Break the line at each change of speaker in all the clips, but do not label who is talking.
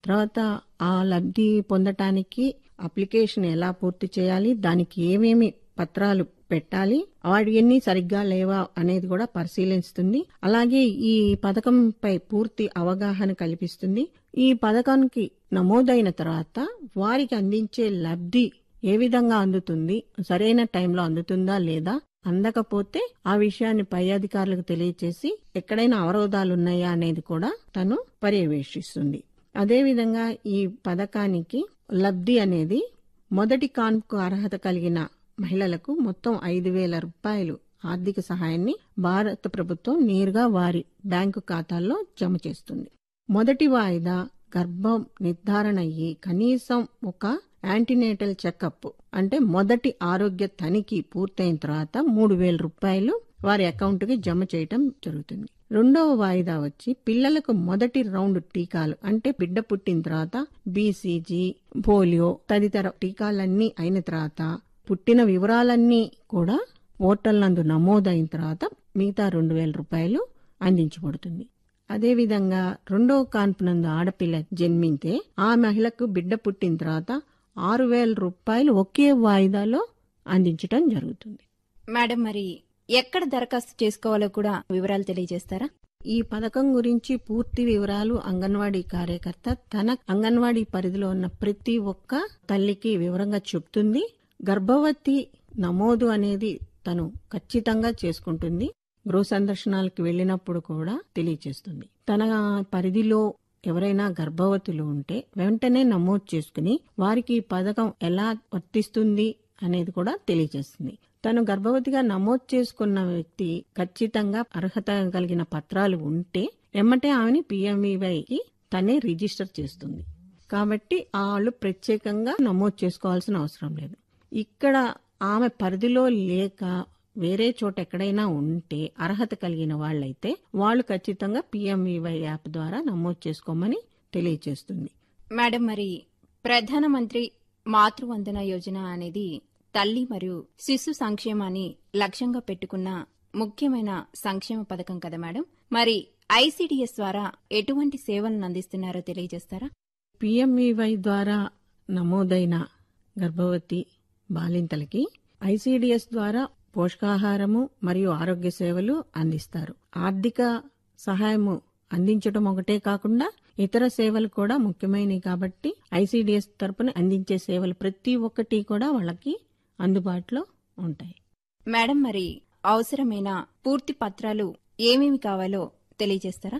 తర్వాత ఆ లబ్ధి పొందటానికి అప్లికేషన్ ఎలా పూర్తి చేయాలి దానికి ఏమేమి పత్రాలు పెట్టాలి వాటివన్నీ సరిగ్గా లేవా అనేది కూడా పరిశీలిస్తుంది అలాగే ఈ పథకంపై పూర్తి అవగాహన కల్పిస్తుంది ఈ పథకానికి నమోదైన తర్వాత వారికి అందించే లబ్ధి ఏ విధంగా అందుతుంది సరైన టైంలో అందుతుందా లేదా అందకపోతే ఆ విషయాన్ని పై అధికారులకు తెలియచేసి ఎక్కడైనా అవరోధాలు ఉన్నాయా అనేది కూడా తను పర్యవేక్షిస్తుంది అదేవిధంగా ఈ పథకానికి లబ్ధి అనేది మొదటి కాన్పు అర్హత కలిగిన మహిళలకు మొత్తం ఐదు వేల రూపాయలు ఆర్థిక సహాయాన్ని భారత ప్రభుత్వం నేరుగా వారి బ్యాంకు ఖాతాల్లో జమ చేస్తుంది మొదటి వాయిదా గర్భం నిర్ధారణ అయ్యి కనీసం ఒక యాంటీనేటల్ చెకప్ అంటే మొదటి ఆరోగ్య తనిఖీ పూర్తయిన తర్వాత మూడు వేల రూపాయలు వారి అకౌంట్ కి జమ చేయటం జరుగుతుంది రెండవ వాయిదా వచ్చి పిల్లలకు మొదటి రౌండ్ టీకాలు అంటే బిడ్డ పుట్టిన తర్వాత బీసీజీ పోలియో తదితర టీకాలన్నీ అయిన తర్వాత పుట్టిన వివరాలన్నీ కూడా పోర్టల్ నందు నమోదైన తర్వాత మిగతా రెండు వేల రూపాయలు అందించబడుతుంది అదేవిధంగా రెండవ కాన్పు నందు ఆడపిల్ల జన్మింతే ఆ మహిళకు బిడ్డ పుట్టిన తర్వాత ఆరు వేల రూపాయలు ఒకే వాయిదాలో అందించడం జరుగుతుంది
మేడం మరి ఎక్కడ దరఖాస్తు చేసుకోవాలో కూడా వివరాలు తెలియజేస్తారా
ఈ పథకం గురించి పూర్తి వివరాలు అంగన్వాడీ కార్యకర్త తన అంగన్వాడీ పరిధిలో ఉన్న ప్రతి ఒక్క తల్లికి వివరంగా చెప్తుంది గర్భవతి నమోదు అనేది తను ఖచ్చితంగా చేసుకుంటుంది గృహ సందర్శనాలకు వెళ్ళినప్పుడు కూడా తెలియచేస్తుంది తన పరిధిలో ఎవరైనా గర్భవతులు ఉంటే వెంటనే నమోదు చేసుకుని వారికి ఈ పథకం ఎలా వర్తిస్తుంది అనేది కూడా తెలియజేస్తుంది తను గర్భవతిగా నమోదు చేసుకున్న వ్యక్తి ఖచ్చితంగా అర్హత కలిగిన పత్రాలు ఉంటే ఎమ్మటే ఆమెని పిఎంఈవైకి తనే రిజిస్టర్ చేస్తుంది కాబట్టి వాళ్ళు ప్రత్యేకంగా నమోదు చేసుకోవాల్సిన అవసరం లేదు ఇక్కడ ఆమె పరిధిలో లేక వేరే చోట ఎక్కడైనా ఉంటే అర్హత కలిగిన వాళ్ళైతే వాళ్ళు ఖచ్చితంగా పిఎంఈవై యాప్ ద్వారా నమోదు చేసుకోమని తెలియజేస్తుంది
మేడం మరి ప్రధానమంత్రి మాతృవందన యోజన అనేది తల్లి మరియు శిశు సంక్షేమాన్ని లక్ష్యంగా పెట్టుకున్న ముఖ్యమైన సంక్షేమ పథకం కదా మేడం మరి ఐసీడీఎస్ ద్వారా ఎటువంటి సేవలను అందిస్తున్నారో తెలియజేస్తారా
పిఎంఈవై ద్వారా నమోదైన గర్భవతి బాలింతలకి ఐసీడీఎస్ ద్వారా పోషకాహారము మరియు ఆరోగ్య సేవలు అందిస్తారు ఆర్థిక సహాయము అందించడం ఒకటే కాకుండా ఇతర సేవలు కూడా ముఖ్యమైనవి కాబట్టి ఐసీడీఎస్ తరపున అందించే సేవలు ప్రతి ఒక్కటి కూడా వాళ్ళకి అందుబాటులో ఉంటాయి
మేడం మరి అవసరమైన పూర్తి పత్రాలు ఏమేమి కావాలో తెలియజేస్తారా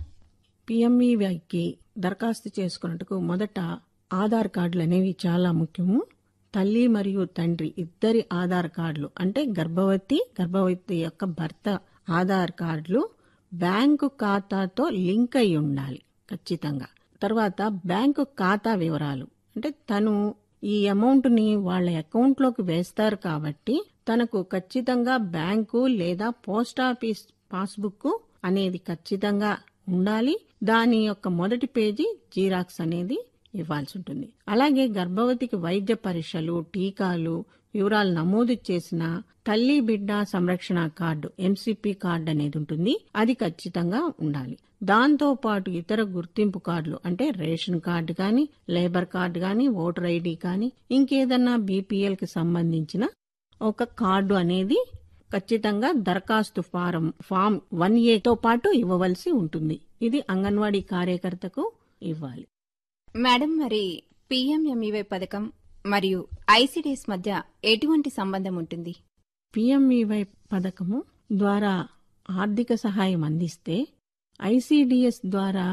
పిఎంఈవైకి దరఖాస్తు చేసుకున్నట్టుకు మొదట ఆధార్ కార్డులు అనేవి చాలా ముఖ్యము తల్లి మరియు తండ్రి ఇద్దరి ఆధార్ కార్డులు అంటే గర్భవతి గర్భవతి యొక్క భర్త ఆధార్ కార్డులు బ్యాంకు ఖాతాతో లింక్ అయి ఉండాలి ఖచ్చితంగా తర్వాత బ్యాంకు ఖాతా వివరాలు అంటే తను ఈ అమౌంట్ ని వాళ్ళ అకౌంట్ లోకి వేస్తారు కాబట్టి తనకు ఖచ్చితంగా బ్యాంకు లేదా పోస్ట్ ఆఫీస్ పాస్బుక్ అనేది ఖచ్చితంగా ఉండాలి దాని యొక్క మొదటి పేజీ జీరాక్స్ అనేది ఇవ్వాల్సి ఉంటుంది అలాగే గర్భవతికి వైద్య పరీక్షలు టీకాలు వివరాలు నమోదు చేసిన తల్లి బిడ్డ సంరక్షణ కార్డు ఎంసీపీ కార్డు అనేది ఉంటుంది అది ఖచ్చితంగా ఉండాలి దాంతో పాటు ఇతర గుర్తింపు కార్డులు అంటే రేషన్ కార్డు కానీ లేబర్ కార్డు కానీ ఓటర్ ఐడి కానీ ఇంకేదన్నా బీపీఎల్ కి సంబంధించిన ఒక కార్డు అనేది ఖచ్చితంగా దరఖాస్తు ఫారం ఫామ్ వన్ ఏతో పాటు ఇవ్వవలసి ఉంటుంది ఇది అంగన్వాడీ కార్యకర్తకు ఇవ్వాలి
మేడం మరి పీఎంఎంఈవై పథకం మరియు ఐసీడీఎస్ మధ్య ఎటువంటి సంబంధం ఉంటుంది
పిఎంఈవై పథకము ద్వారా ఆర్థిక సహాయం అందిస్తే ఐసీడీఎస్ ద్వారా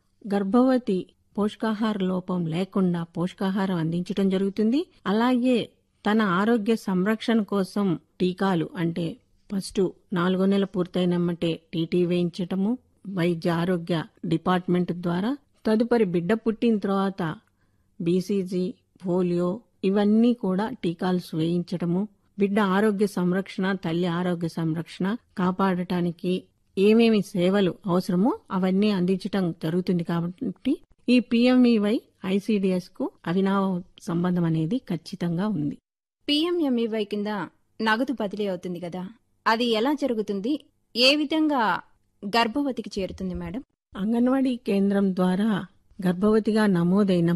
గర్భవతి పోషకాహార లోపం లేకుండా పోషకాహారం అందించడం జరుగుతుంది అలాగే తన ఆరోగ్య సంరక్షణ కోసం టీకాలు అంటే ఫస్ట్ నాలుగో నెల పూర్తయినమ్మటే టీటీ వేయించటము వైద్య ఆరోగ్య డిపార్ట్మెంట్ ద్వారా తదుపరి బిడ్డ పుట్టిన తర్వాత బీసీజీ పోలియో ఇవన్నీ కూడా టీకాలు వేయించటము బిడ్డ ఆరోగ్య సంరక్షణ తల్లి ఆరోగ్య సంరక్షణ కాపాడటానికి ఏమేమి సేవలు అవసరమో అవన్నీ అందించటం జరుగుతుంది కాబట్టి ఈ పిఎంఈవై ఐసీడీఎస్ కు అవినావ సంబంధం అనేది ఖచ్చితంగా ఉంది
పీఎంఎంఈవై కింద నగదు బదిలీ అవుతుంది కదా అది ఎలా జరుగుతుంది ఏ విధంగా గర్భవతికి చేరుతుంది మేడం
అంగన్వాడీ కేంద్రం ద్వారా గర్భవతిగా నమోదైన